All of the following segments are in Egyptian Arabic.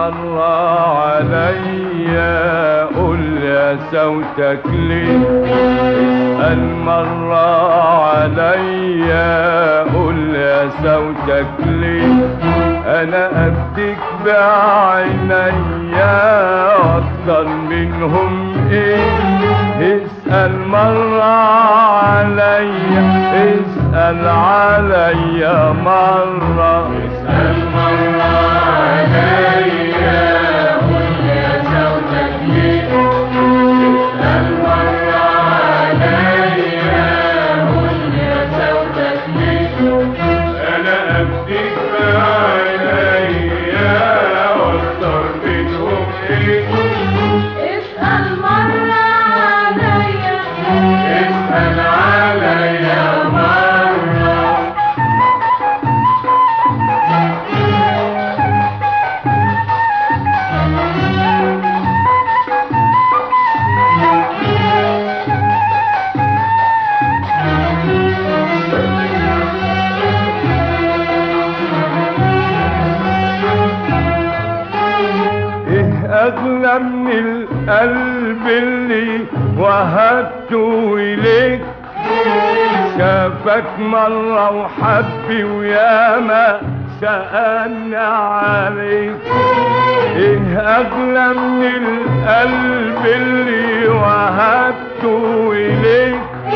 مرة عليا قول يا صوتك ليه اسأل مرة عليا قول يا صوتك ليه انا ابديك بعينيا اكتر منهم ايه اسأل مرة عليا اسأل عليا مرة اسأل مرة عليا قول يا صوتك ليه اسأل مرة عليا قول يا صوتك ليه انا ابديك بعينيا واكتر منهم ايه اسأل مرة عليا اسأل عليا مرة ايه اغلى من القلب اللي وهبته اليك شافك مرة وحبي وياما سألني عليك ايه اغلى من القلب اللي وهبته اليك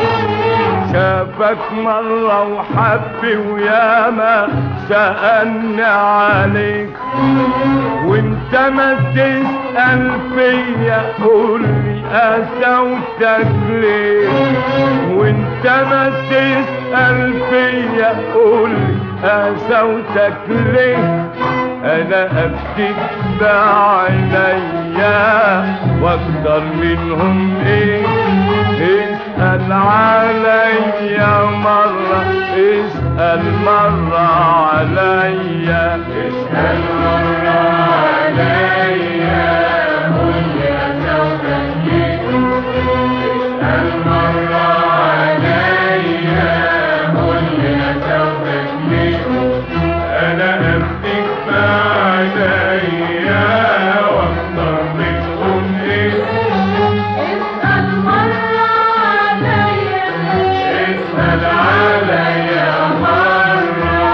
شافك مرة وحبي وياما سألني عليك وانت ما تسأل فيا قولي قسوتك ليه وانت ما تسأل فيا قولي قسوتك ليه انا ابكيك بعينيا واكتر منهم ايه اسأل عليا مرة اسأل مرة عليا اسأل مرة عليا قول يا صوتك ليه اسأل مرة عليا قول يا صوتك ليه انا ابكيك بعينيا واكتر منهم ايه اسأل مرة عليا اسأل عليا مرة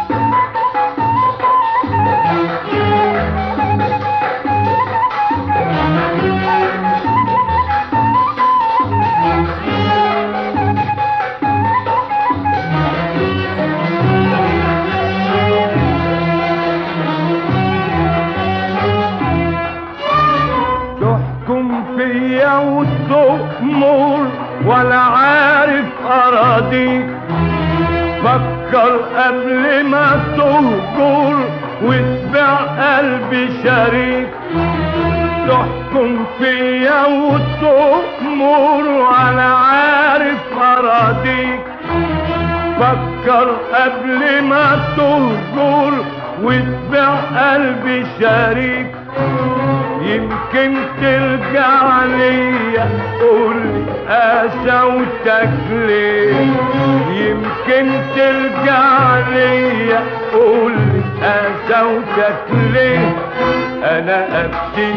تحكم فيا وتؤمر ولا عارف اراضيك فكر قبل ما تهجر وتبيع قلبي شريك تحكم فيا وتؤمر ولا عارف اراضيك فكر قبل ما تهجر وتبيع قلبي شريك يمكن ترجع ليا قولي قسوتك ليه يمكن ترجع ليا قولي قسوتك ليه انا ابكي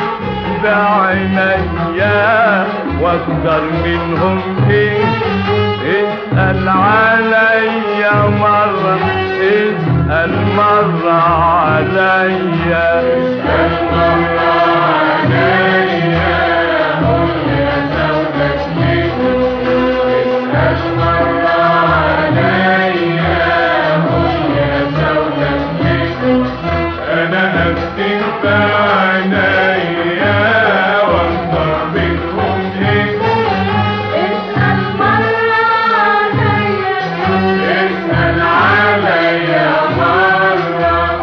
بعينيا واكتر منهم ايه اسأل عليا مرة اسأل مرة عليا اسأل مرة عليا قول يا صوتك ليه اسأل مرة عليا قول يا صوتك ليه انا ابكي بعينيا واكتر منهم ايه اسأل مرة عليا اسأل عليا مرة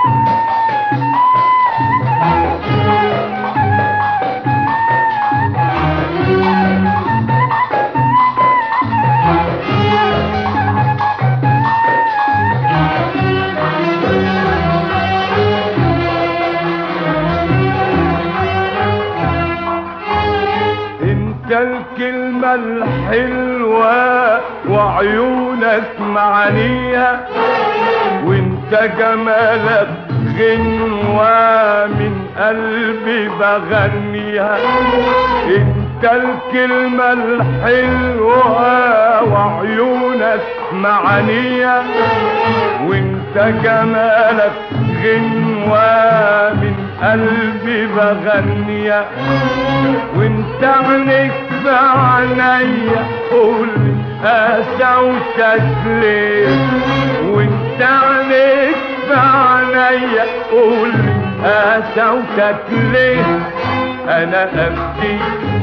انت الكلمة الحلوة وعيونك معانيها وانت جمالك غنوة من قلبي بغنيها انت الكلمة الحلوة وعيونك معانية وانت جمالك غنوة من قلبي بغنية وانت عينيك بعينيا قولي قسوتك ليه وانت عينيك بعينيا قولي قسوتك ليه انا ابكي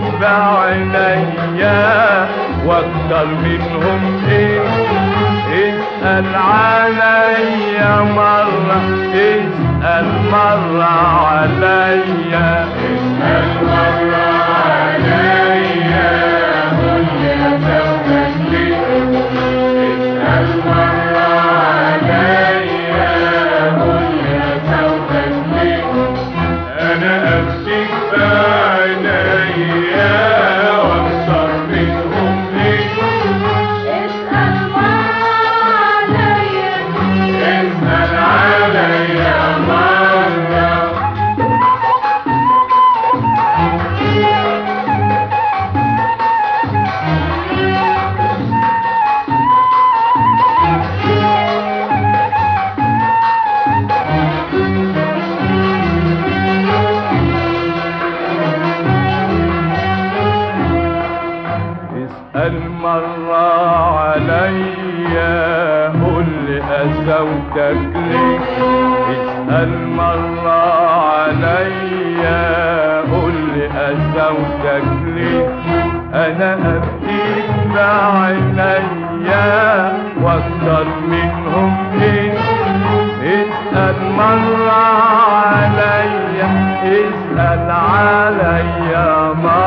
بعينيا واكتر منهم ايه اسأل عليا مرة اسأل مرة عليا اسأل مرة عليا قل لي أسوتك ليه اسأل مرة عليا قل لي أسوتك ليه انا ابكيك بعينيا واكتر منهم ايه اسأل مرة عليا اسأل عليا مرة اسأل مرة عليا قول لي قسوتك ليه اسأل مرة عليا قول لي قسوتك ليه انا ابكيك بعينيا واكتر منهم ايه اسأل مرة عليا اسأل عليا مرة